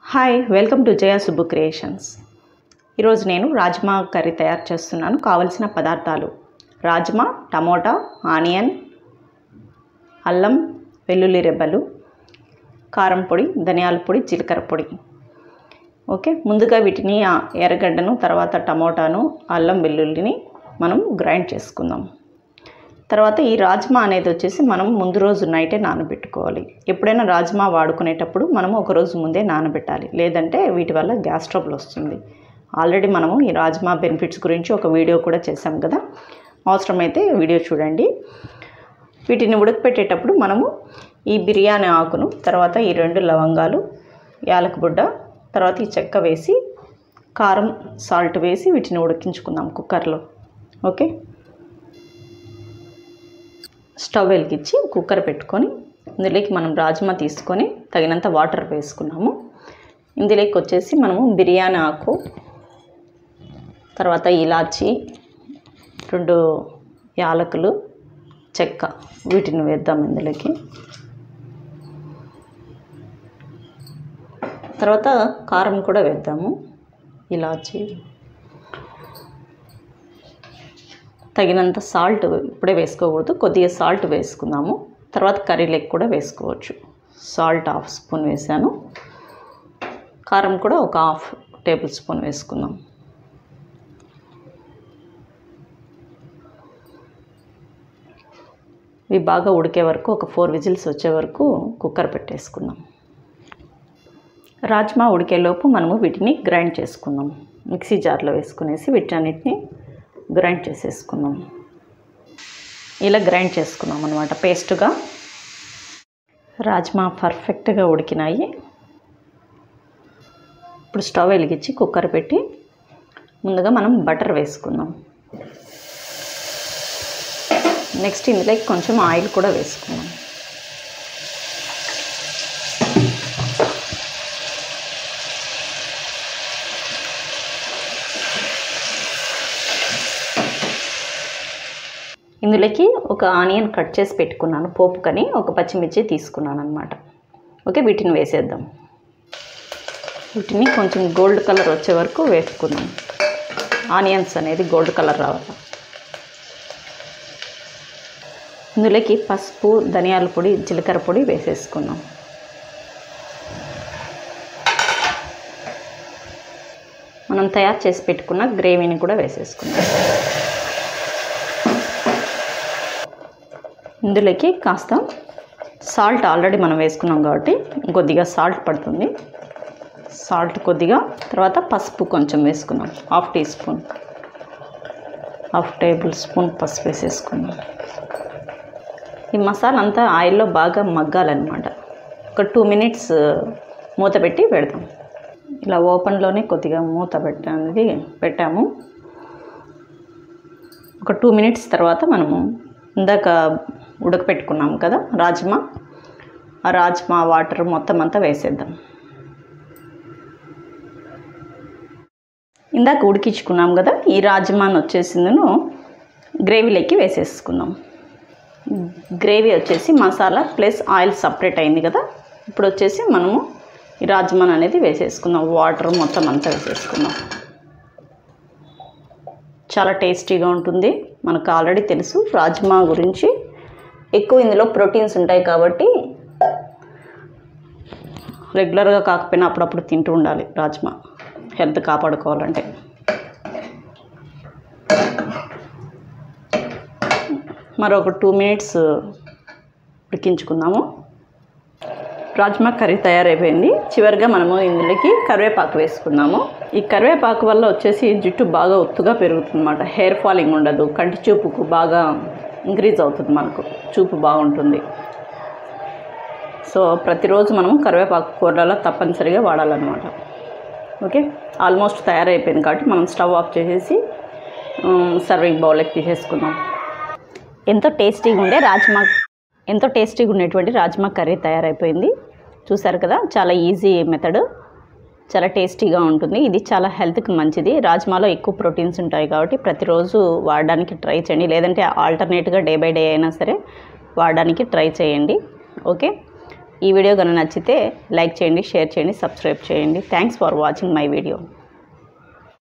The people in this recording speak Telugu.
hi welcome to Jaya Subbu creations ఈరోజు నేను రాజ్మా కర్రీ తయారు చేస్తున్నాను కావలసిన పదార్థాలు రాజ్మా టమోటా ఆనియన్ అల్లం వెల్లుల్లి రెబ్బలు కారం పొడి ధనియాల పొడి జీలకర్ర పొడి ఓకే ముందుగా వీటిని ఆ ఎర్రగడ్డను తర్వాత టమోటాను అల్లం వెల్లుల్లిని మనం గ్రైండ్ చేసుకుందాం తర్వాత ఈ రాజ్మా అనేది వచ్చేసి మనం ముందు రోజు నైటే నానబెట్టుకోవాలి ఎప్పుడైనా రాజ్మా వాడుకునేటప్పుడు మనము ఒక రోజు ముందే నానబెట్టాలి లేదంటే వీటి వల్ల గ్యాస్ ట్రబుల్ వస్తుంది ఆల్రెడీ మనము ఈ రాజ్మా బెనిఫిట్స్ గురించి ఒక వీడియో కూడా చేసాం కదా అవసరమైతే వీడియో చూడండి వీటిని ఉడకపెట్టేటప్పుడు మనము ఈ బిర్యానీ ఆకును తర్వాత ఈ రెండు లవంగాలు యాలకబుడ్డ తర్వాత ఈ చెక్క వేసి కారం సాల్ట్ వేసి వీటిని ఉడికించుకుందాం కుక్కర్లో ఓకే స్టవ్ వెలిగించి కుక్కర్ పెట్టుకొని ఇందులోకి మనం రాజ్మా తీసుకొని తగినంత వాటర్ వేసుకున్నాము ఇందులోకి వచ్చేసి మనము బిర్యానీ ఆకు తర్వాత ఇలాచి రెండు యాలకులు చెక్క వీటిని వేద్దాం ఇందులోకి తర్వాత కారం కూడా వేద్దాము ఇలాచి తగినంత సాల్ట్ ఇప్పుడే వేసుకోకూడదు కొద్దిగా సాల్ట్ వేసుకుందాము తర్వాత కర్రీలోకి కూడా వేసుకోవచ్చు సాల్ట్ హాఫ్ స్పూన్ వేసాను కారం కూడా ఒక హాఫ్ టేబుల్ స్పూన్ వేసుకుందాం ఇవి బాగా ఉడికే వరకు ఒక ఫోర్ విజిల్స్ వచ్చే వరకు కుక్కర్ పెట్టేసుకుందాం రాజ్మా ఉడికేలోపు మనము వీటిని గ్రైండ్ చేసుకుందాం మిక్సీ జార్లో వేసుకునేసి వీటన్నిటిని గ్రైండ్ చేసేసుకుందాం ఇలా గ్రైండ్ చేసుకున్నాం అనమాట పేస్ట్గా రాజ్మా పర్ఫెక్ట్గా ఉడికినాయి ఇప్పుడు స్టవ్ వెలిగించి కుక్కర్ పెట్టి ముందుగా మనం బటర్ వేసుకుందాం నెక్స్ట్ ఇందులోకి కొంచెం ఆయిల్ కూడా వేసుకుందాం ఇందులోకి ఒక ఆనియన్ కట్ చేసి పెట్టుకున్నాను పోపుకని ఒక పచ్చిమిర్చి తీసుకున్నాను అనమాట ఓకే వీటిని వేసేద్దాం వీటిని కొంచెం గోల్డ్ కలర్ వచ్చే వరకు వేసుకుందాం ఆనియన్స్ అనేది గోల్డ్ కలర్ రావాలి ఇందులోకి పసుపు ధనియాల పొడి జీలకర్ర పొడి వేసేసుకున్నాం మనం తయారు చేసి పెట్టుకున్న గ్రేవీని కూడా వేసేసుకున్నాం ఇందులోకి కాస్త సాల్ట్ ఆల్రెడీ మనం వేసుకున్నాం కాబట్టి కొద్దిగా సాల్ట్ పడుతుంది సాల్ట్ కొద్దిగా తర్వాత పసుపు కొంచెం వేసుకున్నాం half teaspoon half tablespoon పసుపు వేసేసుకున్నాం ఈ మసాలా అంతా ఆయిల్లో బాగా మగ్గాలన్నమాట ఒక టూ మినిట్స్ మూత పెట్టి పెడతాం ఇలా ఓపెన్లోనే కొద్దిగా మూత పెట్టానికి పెట్టాము ఒక టూ మినిట్స్ తర్వాత మనము ఇందాక ఉడకపెట్టుకున్నాం కదా రాజ్మా ఆ రాజ్మా వాటర్ మొత్తం అంతా వేసేద్దాం ఇందాక ఉడికించుకున్నాం కదా ఈ రాజ్మాని వచ్చేసిందను గ్రేవీలోకి వేసేసుకుందాం గ్రేవీ వచ్చేసి మసాలా ప్లస్ ఆయిల్ సపరేట్ అయింది కదా ఇప్పుడు వచ్చేసి మనము ఈ రాజ్మాన్ అనేది వేసేసుకుందాం వాటర్ మొత్తం అంతా వేసేసుకుందాం చాలా టేస్టీగా ఉంటుంది మనకు ఆల్రెడీ తెలుసు రాజ్మా గురించి ఎక్కువ ఇందులో ప్రోటీన్స్ ఉంటాయి కాబట్టి రెగ్యులర్గా కాకపోయినా అప్పుడప్పుడు తింటూ ఉండాలి రాజ్మా హెల్త్ కాపాడుకోవాలంటే మరొక టూ మినిట్స్ ఉడికించుకుందాము రాజ్మా కర్రీ తయారైపోయింది చివరిగా మనము ఇందులోకి కరివేపాకు వేసుకున్నాము ఈ కరివేపాకు వల్ల వచ్చేసి జుట్టు బాగా ఒత్తుగా పెరుగుతుంది అనమాట హెయిర్ ఫాలింగ్ ఉండదు కంటి చూపుకు బాగా ఇంక్రీజ్ అవుతుంది మనకు చూపు బాగుంటుంది సో ప్రతిరోజు మనం కరివేపాకు కూరలలో తప్పనిసరిగా వాడాలన్నమాట ఓకే ఆల్మోస్ట్ తయారైపోయింది కాబట్టి మనం స్టవ్ ఆఫ్ చేసేసి సర్వింగ్ బౌల్కి తీసేసుకుందాం ఎంతో టేస్టీగా ఉండే రాజ్మా ఎంతో టేస్టీగా ఉండేటువంటి రాజ్మా కర్రీ తయారైపోయింది చూసారు కదా చాలా ఈజీ మెథడ్ చాలా టేస్టీగా ఉంటుంది ఇది చాలా హెల్త్కి మంచిది రాజ్మాలో ఎక్కువ ప్రోటీన్స్ ఉంటాయి కాబట్టి ప్రతిరోజు వాడడానికి ట్రై చేయండి లేదంటే ఆల్టర్నేట్గా డే బై డే అయినా సరే వాడడానికి ట్రై చేయండి ఓకే ఈ వీడియో కనుక నచ్చితే లైక్ చేయండి షేర్ చేయండి సబ్స్క్రైబ్ చేయండి thanks for watching my video